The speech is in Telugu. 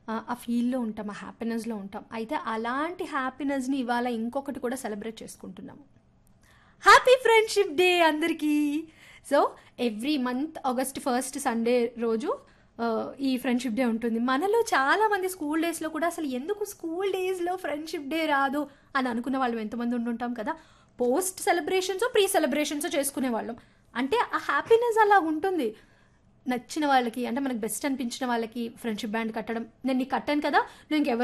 ఆ, ఆ ఫీల్‌లో ఉంటాం. ఆ హ్యాపీనెస్‌లో ఉంటాం. అయితే అలాంటి హ్యాపీనెస్‌ని ఇవాళ ఇంకొకటి కూడా సెలబ్రేట్ చేసుకుంటున్నాము. హ్యాపీ ఫ్రెండ్‌షిప్ డే అందరికీ. So, every month August first Sunday రోజు ఆహ్, ఈ ఫ్రెండ్‌షిప్ డే ఉంటుంది. మనలో చాలామంది స్కూల్ డేస్‌లో కూడా అసలు ఎందుకు స్కూల్ డేస్‌లో ఫ్రెండ్‌షిప్ డే రాదు అని అనుకున్న వాళ్ళం ఎంతమంది ఉండుంటాం కదా! పోస్ట్ సెలబ్రేషన్సో, ప్రీ సెలబ్రేషన్సో చేసుకునేవాళ్ళం. అంటే ఆ హ్యాపీనెస్ అలా ఉంటుంది. నచ్చిన వాళ్ళకి అంటే మనకు బెస్ట్ అనిపించిన వాళ్ళకి ఫ్రెండ్‌షిప్ బ్యాండ్ కట్టడం. నేను నీకు కట్టాను కదా! నువ్వు ఇంకెవరు